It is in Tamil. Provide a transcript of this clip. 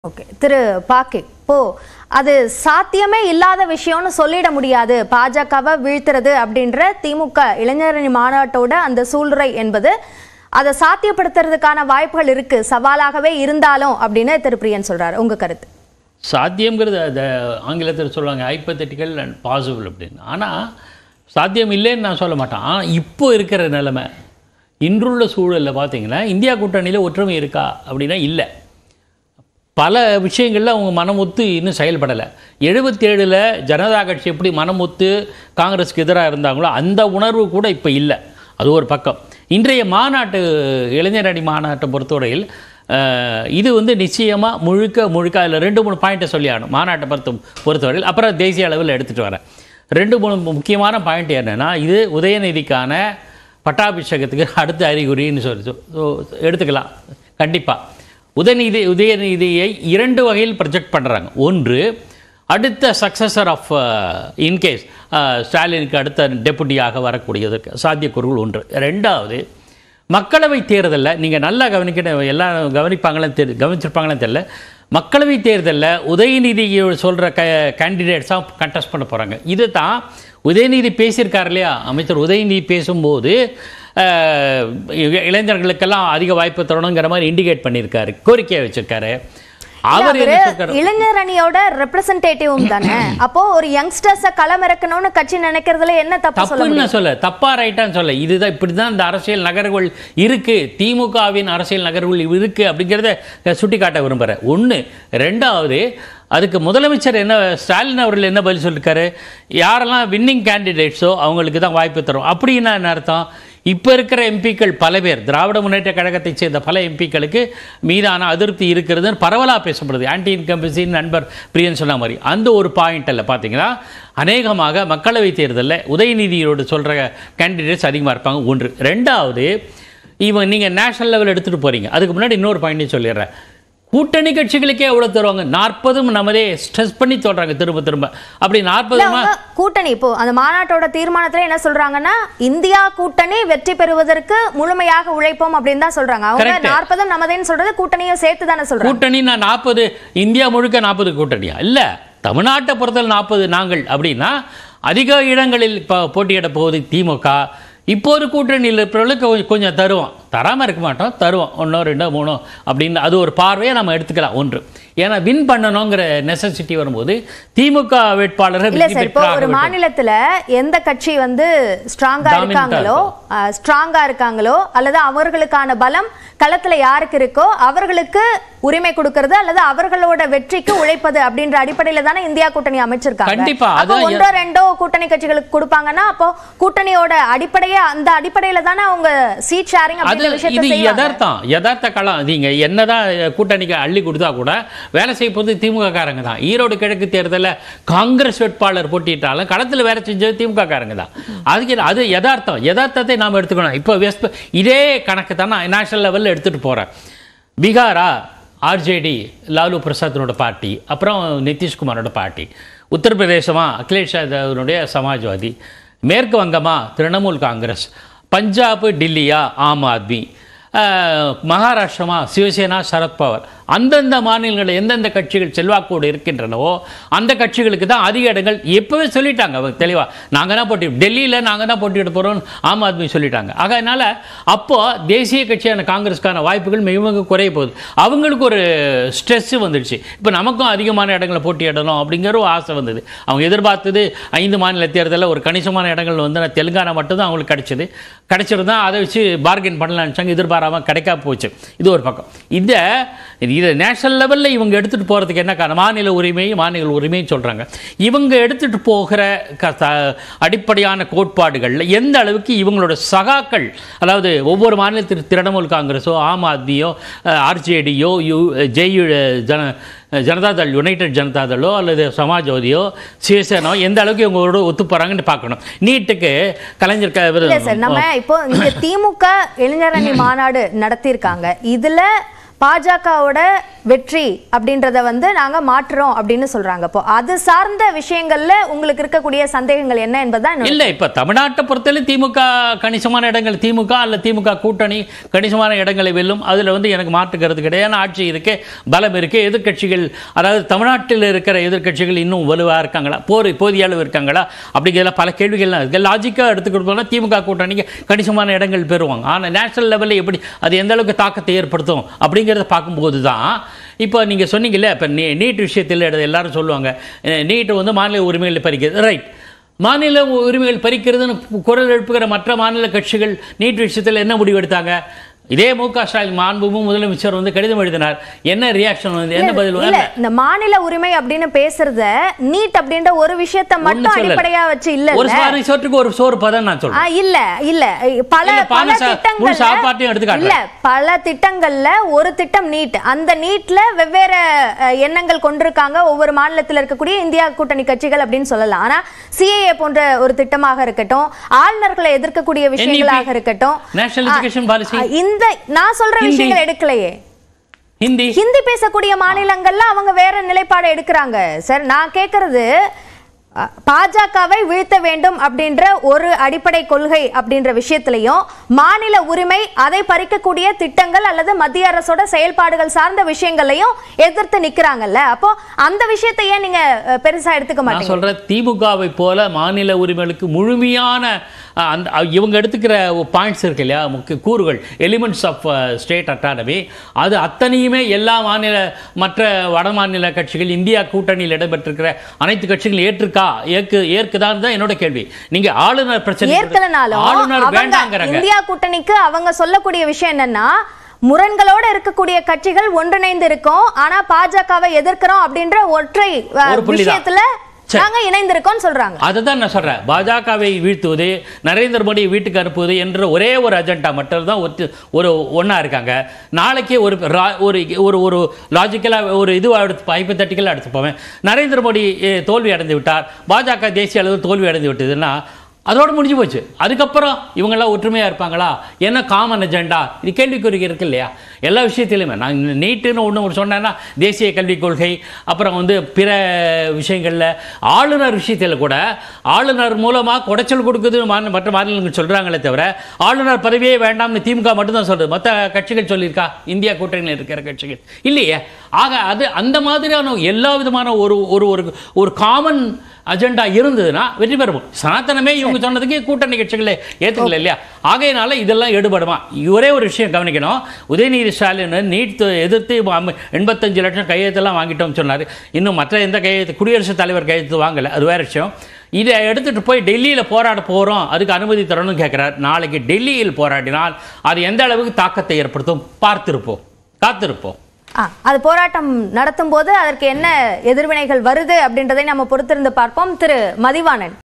ஓகே திரு பாக்கி இப்போ அது சாத்தியமே இல்லாத விஷயம்னு சொல்லிட முடியாது பாஜகவை வீழ்த்துறது அப்படின்ற திமுக இளைஞரணி மாநாட்டோட அந்த சூழ்நிலை என்பது அதை சாத்தியப்படுத்துறதுக்கான வாய்ப்புகள் இருக்கு சவாலாகவே இருந்தாலும் அப்படின்னு திரு பிரியன் சொல்றாரு உங்க கருத்து சாத்தியம்ங்கிறது அதை ஆங்கிலத்தில் சொல்லுவாங்க ஹைப்பத்தட்டிக்கல் அண்ட் பாசிபிள் அப்படின்னு ஆனால் சாத்தியம் இல்லைன்னு நான் சொல்ல மாட்டேன் ஆனால் இப்போ இருக்கிற நிலைமை இன்றுள்ள சூழலில் பார்த்தீங்கன்னா இந்தியா கூட்டணியில் ஒற்றுமை இருக்கா அப்படின்னா இல்லை பல விஷயங்களில் அவங்க மனமொத்து இன்னும் செயல்படலை எழுபத்தேழில் ஜனதா கட்சி எப்படி மனமொத்து காங்கிரஸுக்கு எதிராக இருந்தாங்களோ அந்த உணர்வு கூட இப்போ இல்லை அது ஒரு பக்கம் இன்றைய மாநாட்டு இளைஞர் அணி மாநாட்டை பொறுத்தவரையில் அஹ், இது வந்து நிச்சயமாக முழுக்க முழுக்க அதில் ரெண்டு மூணு பாயிண்ட்டை சொல்லி ஆகணும் மாநாட்டை பொறுத்த பொறுத்தவரையில் அப்புறம் தேசிய அளவில் எடுத்துகிட்டு வரேன் ரெண்டு மூணு முக்கியமான பாயிண்ட் என்னென்னா இது உதயநிதிக்கான பட்டாபிஷேகத்துக்கு அடுத்த அறிகுறின்னு சொல்லி so, எடுத்துக்கலாம் கண்டிப்பாக உதயநிதி உதயநிதியை இரண்டு வகையில் ப்ரொஜெக்ட் பண்ணுறாங்க ஒன்று அடுத்த சக்சஸர் ஆஃப் இன்கேஸ் ஸ்டாலினுக்கு அடுத்த டெபுட்டியாக வரக்கூடியதற்கு சாத்தியக்கூறுகள் ஒன்று ரெண்டாவது மக்களவை தேர்தலில் நீங்கள் நல்லா கவனிக்கணும் எல்லாம் கவனிப்பாங்களே தெரி கவனிச்சிருப்பாங்களே தெரியல மக்களவை தேர்தலில் உதயநிதி சொல்கிற க கேண்டிடேட்ஸாக கண்டெஸ்ட் பண்ண போகிறாங்க இது தான் உதயநிதி பேசியிருக்கார் இல்லையா அமைச்சர் உதயநிதி பேசும்போது அஹ், இ- இளைஞர்களுக்கெல்லாம் அதிக வாய்ப்பு தரணுங்கிற மாதிரி இண்டிகேட் பண்ணியிருக்காரு கோரிக்கையை வச்சிருக்காரு அவர் அவரு என்ன சொல்றாரு இளைஞர் அணியோட ரெப்ரசன்டேட்டிவும் தானே அப்போ ஒரு யங்ஸ்டர்ஸ களமிறக்கணும்னு கட்சி நினைக்கிறதுல என்ன தப்பு சொல்ல தப்புன்னு முடியும் நான் சொல்ல தப்பா ரைட்டான்னு சொல்ல இதுதான் இப்படி தான் இந்த அரசியல் நகர்வுகள் இருக்கு திமுகவின் அரசியல் நகர்வுகள் இருக்கு அப்படிங்கிறத சுட்டி காட்ட விரும்புகிறேன் ஒன்று ரெண்டாவது அதுக்கு முதலமைச்சர் என்ன ஸ்டாலின் அவர்கள் என்ன பதில் சொல்லியிருக்காரு யாரெல்லாம் வின்னிங் கேண்டிடேட்ஸோ அவங்களுக்கு தான் வாய்ப்பு தரும் அப்படின்னா என்ன அர்த்தம் இப்போ இருக்கிற எம்பிக்கள் பல பேர் திராவிட முன்னேற்ற கழகத்தைச் சேர்ந்த பல எம்பிக்களுக்கு மீதான அதிருப்தி இருக்கிறதுன்னு பரவலாக பேசப்படுது ஆன்டி இன்கம்பன்சின்னு நண்பர் பிரியன் சொன்ன மாதிரி அந்த ஒரு பாயிண்டில் பார்த்தீங்கன்னா அநேகமாக மக்களவைத் தேர்தலில் உதயநிதியோடு சொல்கிற கேண்டிடேட்ஸ் அதிகமாக இருப்பாங்க ஒன்று ரெண்டாவது இவன் நீங்கள் நேஷனல் லெவல் எடுத்துகிட்டு போகிறீங்க அதுக்கு முன்னாடி இன்னொரு பாயிண்ட்டையும் சொல்லிடுறேன் கூட்டணி கட்சிகளுக்கே எவ்வளோ தருவாங்க நாற்பதும் நம்மதே ஸ்ட்ரெஸ் பண்ணி சொல்கிறாங்க திரும்ப திரும்ப அப்படி இல்ல நாற்பதுமா அவங்க கூட்டணி இப்போ அந்த மாநாட்டோட தீர்மானத்துல என்ன சொல்றாங்கன்னா இந்தியா கூட்டணி வெற்றி பெறுவதற்கு முழுமையாக உழைப்போம் அப்படின்னு தான் சொல்றாங்க அவங்க Correct. நாற்பதும் நமதேன்னு சொல்றது கூட்டணியும் சேர்த்து தானே சொல்றாங்க கூட்டணி நான் நாற்பது இந்தியா முழுக்க நாற்பது கூட்டணியா இல்லை தமிழ்நாட்டை பொறுத்தவரை நாற்பது நாங்கள் அப்படின்னா அதிக இடங்களில் இப்போ போட்டியிட போகுது திமுக இப்போது கூட்டணியில் இருக்கிறவங்களுக்கு கொஞ்சம் கொஞ்சம் தருவோம் தராமல் இருக்க மாட்டோம் தருவோம் ஒன்றோ ரெண்டோ மூணோ அப்படின்னு அது ஒரு பார்வையை நம்ம எடுத்துக்கலாம் ஒன்று ஏன்னா வின் பண்ணணுங்கிற நெசசிட்டி வரும்போது திமுக வேட்பாளர்கள் இல்ல வெற்றி சார் இப்போ பெற்றாக ஒரு வேண்டும். மாநிலத்துல எந்த கட்சி வந்து ஸ்ட்ராங்கா Dominant-ஆ இருக்காங்களோ ஸ்ட்ராங்கா இருக்காங்களோ அல்லது அவர்களுக்கான பலம் களத்துல யாருக்கு இருக்கோ அவர்களுக்கு உரிமை கொடுக்கறது அல்லது அவர்களோட வெற்றிக்கு உழைப்பது அப்படின்ற அடிப்படையில தானே இந்தியா கூட்டணி அமைச்சிருக்காங்க கண்டிப்பா, அப்போ அதான் ஒன்றோ ரெண்டோ கூட்டணி கட்சிகளுக்கு கொடுப்பாங்கன்னா அப்போ கூட்டணியோட அடிப்படையே அந்த அடிப்படையில தானே அவங்க சீட் ஷேரிங் அது அப்படின்ற விஷயத்தை இது செய்வாங்க யதார்த்தம் யதார்த்த களம் நீங்க என்னதான் கூட்டணிக்கு அள்ளி கொடுத்தா கூட வேலை செய்ய போகிறது திமுக காரங்க தான் ஈரோடு கிழக்கு தேர்தலில் காங்கிரஸ் வேட்பாளர் போட்டிட்டாலும் களத்தில் வேலை செஞ்சது திமுக காரங்க தான் அதுக்கு இது- அது யதார்த்தம் யதார்த்தத்தை நாம் எடுத்துக்கணும் இப்போ வெஸ்ட் இதே கணக்கு தான் நான் நேஷனல் லெவலில் எடுத்துகிட்டு போகிறேன் பீகாரா ஆர்ஜேடி லாலு பிரசாத்தினோட பார்ட்டி அப்புறம் நிதிஷ்குமாரோட பார்ட்டி உத்தரப்பிரதேசமா அகிலேஷ் யாதவனுடைய சமாஜ்வாதி மேற்கு வங்கமா திரிணாமுல் காங்கிரஸ் பஞ்சாப் டில்லியா ஆம் ஆத்மி அஹ், மகாராஷ்டிரமா சிவசேனா சரத்பவார் அந்தந்த மாநிலங்களில் எந்தெந்த கட்சிகள் செல்வாக்கோடு இருக்கின்றனவோ அந்த கட்சிகளுக்கு தான் அதிக இடங்கள் எப்பவே சொல்லிட்டாங்க அவங்க தெளிவாக நாங்கள் தான் போட்டி டெல்லியில் நாங்கள் தான் போட்டியிட போகிறோம்னு ஆம் ஆத்மி சொல்லிட்டாங்க ஆக அதனால் அப்போ தேசிய கட்சியான காங்கிரஸ்க்கான வாய்ப்புகள் மிக மிக குறைய போகுது அவங்களுக்கு ஒரு ஸ்ட்ரெஸ் வந்துடுச்சு இப்போ நமக்கும் அதிகமான இடங்களை போட்டியிடணும் அப்படிங்கிற ஒரு ஆசை வந்தது அவங்க எதிர்பார்த்தது ஐந்து மாநில தேர்தலில் ஒரு கணிசமான இடங்கள் வந்து நான் தெலுங்கானா மட்டும்தான் அவங்களுக்கு கிடைச்சது கிடைச்சிருந்தா அதை வச்சு பார்கெயின் பண்ணலாம்னு நினச்சாங்க எதிர்பாராமல் கிடைக்காம போச்சு இது ஒரு பக்கம் இந்த இதை நேஷனல் லெவலில் இவங்க எடுத்துகிட்டு போகிறதுக்கு என்ன காரணம் மாநில உரிமை மாநில உரிமைன்னு சொல்கிறாங்க இவங்க எடுத்துகிட்டு போகிற க த- அடிப்படையான கோட்பாடுகளில் எந்த அளவுக்கு இவங்களோட சகாக்கள் அதாவது ஒவ்வொரு மாநிலத்தில் திரிணாமுல் காங்கிரஸோ ஆம் ஆத்மியோ ஆர்ஜேடியோ யூ ஜெயு ஜன ஜனதாதள் யுனைடெட் ஜனதாதளோ அல்லது சமாஜ்வாதியோ சிவசேனோ எந்த அளவுக்கு இவங்களோட ஒத்து போகிறாங்கன்னு பார்க்கணும் நீட்டுக்கு கலைஞர் க- இல்ல சார் நம்ம இப்போ இங்க திமுக இளைஞரணி மாநாடு நடத்தியிருக்காங்க இதுல பாஜகவோட வெற்றி அப்படின்றத வந்து நாங்க மாற்றுறோம் அப்படின்னு சொல்றாங்க இப்போ அது சார்ந்த விஷயங்கள்ல உங்களுக்கு இருக்கக்கூடிய சந்தேகங்கள் என்ன என்பதுதான் என்னோட இல்ல இப்ப தமிழ்நாட்டை பொறுத்தவரை திமுக கணிசமான இடங்கள் திமுக அல்ல திமுக கூட்டணி கணிசமான இடங்களை வெல்லும் அதுல வந்து எனக்கு மாற்றுக்கிறது கிடையாது ஏன்னா ஆட்சி இருக்கு பலம் இருக்கு எதிர்க்கட்சிகள் அதாவது தமிழ்நாட்டில் இருக்கிற எதிர்க்கட்சிகள் இன்னும் வலுவா இருக்காங்களா போர் போதிய அளவு இருக்காங்களா அப்படிங்கிற பல கேள்விகள்லாம் இருக்கு லாஜிக்காக எடுத்துக்கிட்டோம்னா திமுக கூட்டணிக்கு கணிசமான இடங்கள் பெறுவாங்க ஆனா நேஷனல் லெவலில் எப்படி அது எந்த அளவுக்கு தாக்கத்தை ஏற்படுத்தும் அப்படிங்கிறத பார்க்கும்போது தான் இப்போ நீங்கள் சொன்னீங்கல்ல இப்போ நீ நீட் விஷயத்தில் எடு- எல்லாரும் சொல்லுவாங்க நீட் வந்து மாநில உரிமைகளை பறிக்கிறது ரைட் மாநில உரிமைகள் பறிக்கிறதுன்னு குரல் எழுப்புகிற மற்ற மாநில கட்சிகள் நீட் விஷயத்தில் என்ன முடிவு எடுத்தாங்க இதே மு க ஸ்டாலின் மாண்புமும் முதலமைச்சர் வந்து கடிதம் எழுதினார் என்ன ரியாக்ஷன் வந்து என்ன பதில் இல்ல வந்து இந்த மாநில உரிமை அப்படின்னு பேசுறத நீட் அப்படின்ற ஒரு விஷயத்த மட்டும் சொல்லல. அடிப்படையா வச்சு இல்ல ஒரு சாரி சோற்றுக்கு ஒரு சோறு பதம் நான் சொல்றேன் ஆ, இல்ல இல்ல பல இல்ல, பல பானை சா- முழு சாப்பாட்டையும் எடுத்து திட்டங்கள்ல காட்டுறேன். இல்ல பல திட்டங்கள்ல ஒரு திட்டம் நீட் அந்த நீட்ல வெவ்வேறு அஹ், எண்ணங்கள் கொண்டிருக்காங்க ஒவ்வொரு மாநிலத்தில் இருக்கக்கூடிய இந்தியா கூட்டணி கட்சிகள் அப்படின்னு சொல்லலாம் ஆனா சிஏஏ போன்ற ஒரு திட்டமாக இருக்கட்டும் ஆளுநர்களை எதிர்க்கக்கூடிய விஷயங்களாக இருக்கட்டும் நேஷனல் எஜுகேஷன் பாலிசி ஆ, இந்த நான் சொல்ற ஹிந்தி. விஷயங்கள் எடுக்கலையே ஹிந்தி ஹிந்தி பேசக்கூடிய மாநிலங்கள்ல அவங்க வேற நிலைப்பாடு எடுக்கிறாங்க சார் நான் கேக்குறது அ, பாஜகவை வீழ்த்த வேண்டும் அப்படின்ற ஒரு அடிப்படை கொள்கை அப்படின்ற விஷயத்திலையும் மாநில உரிமை அதை பறிக்கக்கூடிய திட்டங்கள் அல்லது மத்திய அரசோட செயல்பாடுகள் சார்ந்த விஷயங்களையும் எதிர்த்து நிக்கிறாங்கல்ல அப்போ அந்த விஷயத்தை ஏன் நீங்க அ, பெருசா எடுத்துக்க நான் மாட்டீங்க சொல்றேன் திமுகவை போல மாநில உரிமைகளுக்கு முழுமையான அஹ், அந்த அஹ், இவங்க எடுத்துக்கிற பாயிண்ட்ஸ் இருக்கு இல்லையா முக்கிய கூறுகள் எலிமெண்ட்ஸ் ஆஃப் ஸ்டேட் அட்டானமி அது அத்தனையுமே எல்லா மாநில மற்ற வட மாநில கட்சிகள் இந்தியா கூட்டணியில் இடம்பெற்றிருக்கிற அனைத்து கட்சிகளும் ஏற்றுக்கா ஏற்கு ஏற்குதான் தான் என்னோட கேள்வி நீங்க ஆளுநர் பிரச்சனை ஏற்கலனாலும் ஆளுநர் அவங்க வேண்டாங்கிறாங்க இந்தியா கூட்டணிக்கு அவங்க சொல்லக்கூடிய விஷயம் என்னன்னா முரண்களோட இருக்கக்கூடிய கட்சிகள் ஒன்றிணைந்து இருக்கோம் ஆனா பாஜகவை எதிர்க்கிறோம் அப்படின்ற ஒற்றை அஹ், ஒரு புள்ளிதான். விஷயத்துல சரி. நாங்க இணைந்திருக்கோம் சொல்றாங்க அதை தான் நான் சொல்றேன் பாஜகவை வீழ்த்துவது நரேந்திர மோடியை வீட்டுக்கு அனுப்புவது என்ற ஒரே ஒரு அஜெண்டா மட்டும்தான் ஒத்து ஒரு ஒன்றா இருக்காங்க நாளைக்கு ஒரு ரா- ஒரு ஒரு ஒரு லாஜிக்கலாக ஒரு இது எடுத்து ஹைப்பத்தட்டிக்கலாக எடுத்து போவேன் நரேந்திர மோடி eh, தோல்வி அடைந்து விட்டார் பாஜக தேசிய அளவில் தோல்வி அடைந்து விட்டதுன்னா அதோட முடிஞ்சு போச்சு அதுக்கப்புறம் இவங்கெல்லாம் ஒற்றுமையாக இருப்பாங்களா என்ன காமன் அஜெண்டா இது கேள்விக்குறி இருக்கு இல்லையா எல்லா விஷயத்திலுமே நான் நீட்டுன்னு ஒன்று சொன்னேன்னா தேசிய கல்விக் கொள்கை அப்புறம் வந்து பிற விஷயங்களில் ஆளுநர் விஷயத்தில் கூட ஆளுநர் மூலமாக குடைச்சல் கொடுக்குது மாநில மற்ற மாநிலங்கள் சொல்கிறாங்களே தவிர ஆளுநர் பதவியே வேண்டாம்னு திமுக மட்டும்தான் சொல்கிறது மற்ற கட்சிகள் சொல்லியிருக்கா இந்தியா கூட்டணியில் இருக்கிற கட்சிகள் இல்லையே ஆக அது அந்த மாதிரியான எல்லா விதமான ஒரு ஒரு ஒரு ஒரு காமன் அஜெண்டா இருந்ததுன்னா வெற்றி பெறுவோம் சனாதனமே இவங்க சொன்னதுக்கு கூட்டணி கட்சிகளை ஏற்றுக்கல இல்லையா ஆகையினால இதெல்லாம் எடுபடுமா ஒரே ஒரு விஷயம் கவனிக்கணும் உதயநிதி ஸ்டாலின் நீட் எதிர்த்து அம்ம- எண்பத்தஞ்சு லட்சம் கையெழுத்தெல்லாம் வாங்கிட்டோம்னு சொன்னார் இன்னும் மற்ற எந்த கையெழுத்து குடியரசுத் தலைவர் கையெழுத்து வாங்கலை அது வேற விஷயம் இதை எடுத்துட்டு போய் டெல்லியில் போராட போகிறோம் அதுக்கு அனுமதி தரணும்னு கேட்குறார் நாளைக்கு டெல்லியில் போராடினால் அது எந்த அளவுக்கு தாக்கத்தை ஏற்படுத்தும் பார்த்திருப்போம் காத்திருப்போம் ஆ, அது போராட்டம் நடத்தும் போது அதற்கு என்ன எதிர்வினைகள் வருது அப்படின்றதை நம்ம பொறுத்திருந்து பார்ப்போம் திரு மதிவாணன்